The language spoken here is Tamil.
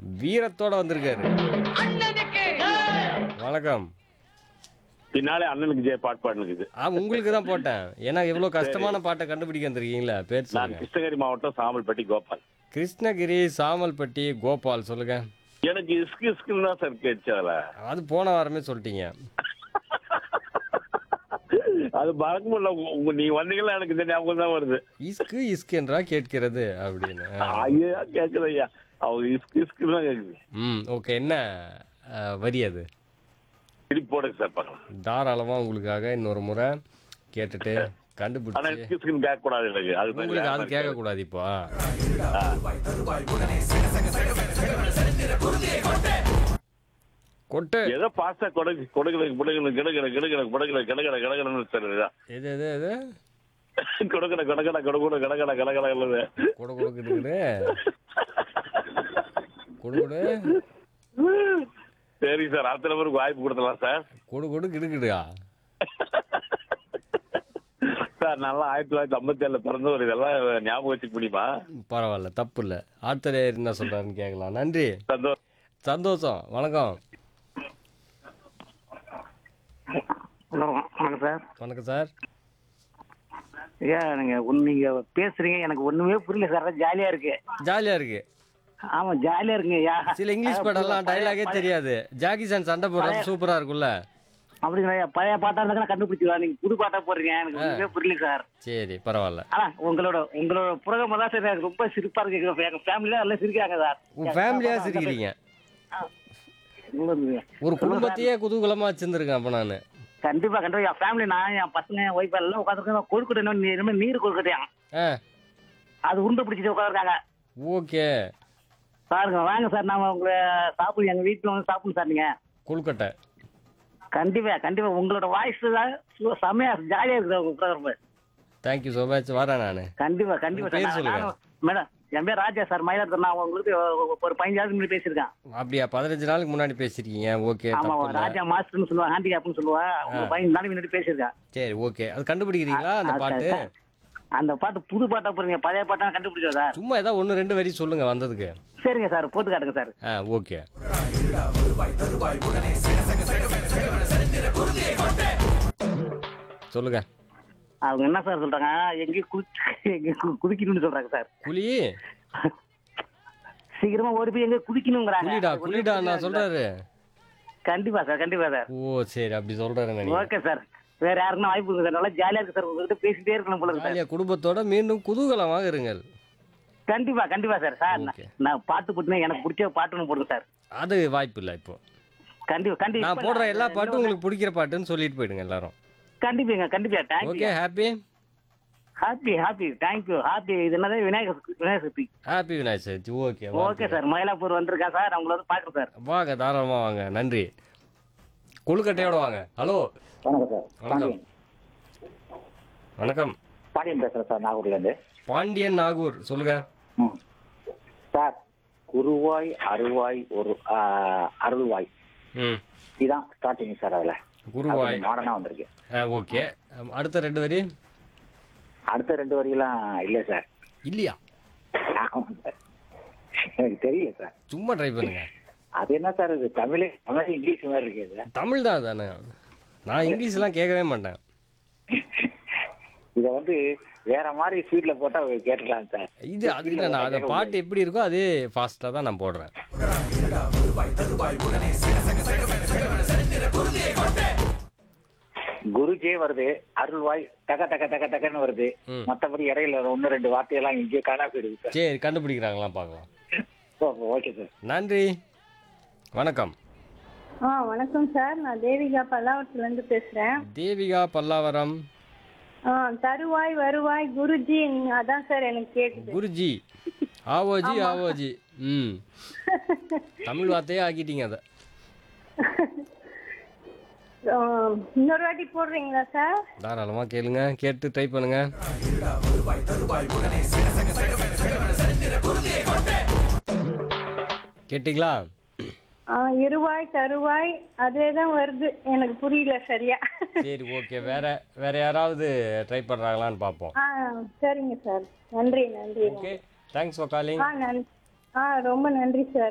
வீரத்தோட வந்திருக்காரு வணக்கம் பின்னாலே அண்ணனுக்கு ஜெய பாட்டு பாடுனுக்குது ஆ உங்களுக்கு தான் போட்டேன் ஏன்னா இவ்வளவு கஷ்டமான பாட்டை கண்டுபிடிக்க வந்திருக்கீங்களா பேர் நான் சொல்லுங்க கிருஷ்ணகிரி மாவட்டம் சாமல்பட்டி கோபால் கிருஷ்ணகிரி சாமல்பட்டி கோபால் சொல்லுங்க எனக்கு இஸ்கு இஸ்குன்னு தான் சார் கேட்டுச்சு அதுல அது போன வாரமே சொல்லிட்டீங்க அது மறக்க முடியல உங்க- உங்க நீங்க வந்தீங்களா எனக்கு இந்த ஞாபகம் தான் வருது இஸ்கு இஸ்கு என்றா கேட்கிறது அப்படின்னு ஆ. ஐயா கேக்குது ஐயா அவங்க இஸ்கு இஸ்குன்னு தான் கேக்குது ம் ஓகே என்ன ஆ, வரி அது திருப்பி போடுங்க சார் பார்க்கலாம் தாராளமா உங்களுக்காக இன்னொரு முறை கேட்டுட்டு ஆனா கண்டுபிடிச்சு இஸ்கு இஸ்குன்னு கேட்க கூடாது எனக்கு அது மாதிரி உங்களுக்கு வேற அது மாதிரி கேட்க கூடாது இப்போ கொட்டு ஏதோ பாஸ்டா கொடுக்கு கொடுக்கணும் கொடுக்கணும் கிடக்கணும் கிடக்கணும் கொடுக்கணும் கிடக்கணும் கிடக்கணும்னு சார் இதுதான் எது எது எது கொடுக்கணும் கிடக்கணும் கொடுக்கணும் கிடக்கணும் கிடக்கணும் கொடு கொடுக்குது கொடு கொடு சரி சார் அடுத்த நம்பருக்கு வாய்ப்பு கொடுத்துலாம் சார் கொடு கொடு கிடுக்குடுயா சார் நல்லா ஆயிரத்தி தொள்ளாயிரத்தி ஐம்பத்தி ஏழுல பிறந்தவர் இதெல்லாம் ஞாபகம் வச்சுக்க முடியுமா பரவாயில்ல தப்பு இல்லை அடுத்த நேயர் என்ன சொல்றாருன்னு கேட்கலாம் நன்றி சந்தோஷம் சந்தோஷம் வணக்கம் ஹலோ வணக்கம் சார் வணக்கம் சார் ஐயா நீங்க ஒன்று நீங்க பேசுறீங்க எனக்கு ஒண்ணுமே புரியல சார் ஜாலியா இருக்கு ஜாலியா இருக்கு ஆமா ஜாலியா இருக்குங்க ஐயா சில இங்கிலீஷ் படம்லாம் டைலாகே தெரியாது ஜாக்கி சான் சண்டை போடுறது சூப்பரா இருக்கும்ல அப்படிங்களா ஐயா பழைய பாட்டா இருந்தா கண்டுபிடிச்சிடலாம் நீங்க புது பாட்டா போடுறீங்க எனக்கு ஒண்ணுமே புரியல சார் சரி பரவாயில்ல ஆனா உங்களோட உங்களோட புரோகிராம் தான் சார் எனக்கு ரொம்ப சிரிப்பா இருக்கு எங்க ஃபேமிலியா எல்லாம் சிரிக்கிறாங்க சார் உன் ஃபேமிலியா சிரிக்கிறீங்க உங்களுக்கு ஒரு குடும்பத்தையே குதூகலமா வச்சிருந்துருக்கேன் அப்ப நானு கண்டிப்பா கண்டிப்பா என் ஃபேமிலி நான் என் பசங்க என் ஒய்ஃப் எல்லாம் உட்காந்துருக்கேன் கொழுக்கட்டை இன்னும் நீர் இன்னும் நீர் கொழுக்கட்டையா ஆ அது உருண்டை பிடிச்சிட்டு உட்காந்துருக்காங்க ஓகே பாருங்க வாங்க சார் நாம உங்களை சாப்பிடு எங்க வீட்டுல வந்து சாப்பிடுங்க சார் நீங்க கொழுக்கட்டை கண்டிப்பா கண்டிப்பா உங்களோட வாய்ஸ் தான் சு- செமையா ஜாலியா இருக்குது உங்க ப்ரோக்ராம் தேங்க்யூ ஸோ மச் வரேன் நான் கண்டிப்பா கண்டிப்பா உங்க பேர் சார். சொல்லுங்க. நானும் மேடம் என் பேர் ராஜா சார் மயிலாடுதுறை நான் உங்களுக்கு ஒரு பதினஞ்சு நாளுக்கு முன்னாடி பேசியிருக்கேன் அப்படியா பதினஞ்சு நாளுக்கு முன்னாடி பேசிருக்கீங்க ஓகே ஆமா தப்பு இல்ல ராஜா மாஸ்டர்னு சொல்லுவா ஹேண்டிகேப்னு சொல்லுவா உங்களுக்கு பதினஞ்சு நாளைக்கு முன்னாடி பேசியிருக்கேன் சரி ஓகே அது கண்டுபிடிக்கிறீங்களா அந்த ஆ, பாட்டு சார். அந்த பாட்டு புது பாட்டா போறீங்க பழைய பாட்டா கண்டுபிடிச்சா சார் சும்மா ஏதாவது ஒன்று ரெண்டு வரி சொல்லுங்க வந்ததுக்கு சரிங்க சார் போட்டு காட்டுங்க சார் ஆ ஓகே சொல்லுங்க அவங்க என்ன சார் சொல்றாங்க எங்கேயும் குதிச்சு எங்கேயும் கு- குதிக்கணும்னு சொல்றாங்க சார் குழி சீக்கிரமா ஓடி போய் எங்க குதிக்கணுங்கிறாங்க குழிடா குழிடா நான் சொல்றாரு கண்டிப்பா சார் கண்டிப்பா சார் ஓ சரி அப்படி சொல்றாரு நினைக்கிறேன் ஓகே சார் வேற யாருக்குன்னா வாய்ப்பு இருக்கு சார் நல்லா ஜாலியா இருக்கு சார் உங்ககிட்ட பேசிட்டே இருக்கணும் போல இருக்கு சார் ஜாலியா குடும்பத்தோட மீண்டும் குதூகலமாக இருங்கள் கண்டிப்பா கண்டிப்பா சார் சார் நான்- Okay. நான் பாட்டு போட்டுனா எனக்கு பிடிச்ச பாட்டு ஒன்று போடுங்க சார் அது வாய்ப்பு இல்லை இப்போ கண்டிப்பா கண்டிப்பா நான் போடுற எல்லா பாட்டும் உங்களுக்கு பிடிக்கிற பாட்டுன்னு சொல்லிட்டு போயிடுங்க எல்லாரும் கண்டிப்பாங்க கண்டிப்பா thank you okay happy happy happy thank you happy இது என்னது Vinayagar Vinayagar Chaturthi happy Vinayagar Chaturthi okay okay sir Mylapore வந்திருக்கா சார் நான் உங்களை வந்து பாக்குறேன் சார் வாங்க தாராளமா வாங்க நன்றி கொழுக்கட்டையோட வாங்க ஹலோ வணக்கம் சார் வணக்கம் வணக்கம் பாண்டியன் பேசுறேன் சார் நாகூர்லேருந்து பாண்டியன் நாகூர் சொல்லுங்க ம் சார் குருவாய் அருவாய் ஒரு ஆ, அருள்வாய் ம் இதுதான் ஸ்டார்டிங் சார் அதில் குருவாய் மாடர்னாக வந்திருக்கு ஓகே அடுத்த ரெண்டு வரி அடுத்த ரெண்டு வரியெல்லாம் இல்லை சார் இல்லையா ஆமாம் சார் எனக்கு தெரியல சார் சும்மா ட்ரை பண்ணுங்க அது என்ன சார் இது தமிழ் தமிழ் இங்கிலீஷ் மாதிரி இருக்கு இது தமிழ் தான் தானே நான் இங்கிலீஷ்லாம் கேட்கவே மாட்டேன் இதை வந்து வேற மாதிரி ஸ்வீட்ல போட்டா கேட்டுக்கலாம் சார் இது அது இல்லை நான் அந்த பாட்டு எப்படி இருக்கோ அதே ஃபாஸ்ட்டாக தான் நான் போடுறேன் குருஜே வருது அருள்வாய் டக டக டக டகன்னு வருது ம். மற்றபடி இடையில ஒன்று ரெண்டு வார்த்தையெல்லாம் இங்கே காணா போயிடுது சார் சரி கண்டுபிடிக்கிறாங்களா பார்க்கலாம் ஓ- ஓகே சார் நன்றி வணக்கம் ஆ வணக்கம் சார் நான் தேவிகா பல்லாவரத்துலேருந்து பேசுகிறேன் தேவிகா பல்லாவரம் ஆ தருவாய் வருவாய் குருஜி நீங்க அதான் சார் எனக்கு கேக்குது குருஜி ஆவோஜி ஆவோஜி ம் தமிழ் வார்த்தையே ஆக்கிட்டீங்க அதை ஆ, இன்னொரு வாட்டி போடுறீங்களா சார் தாராளமாக கேளுங்க கேட்டு ட்ரை பண்ணுங்க கேட்டிங்களா ஆ இருவாய் தருவாய் அதே தான் வருது எனக்கு புரியல சரியா சரி ஓகே வேற வேற யாராவது ட்ரை பண்ணுறாங்களான்னு பார்ப்போம் ஆ சரிங்க சார் நன்றி நன்றி okay thanks for calling ah நன் ஆ ரொம்ப நன்றி சார்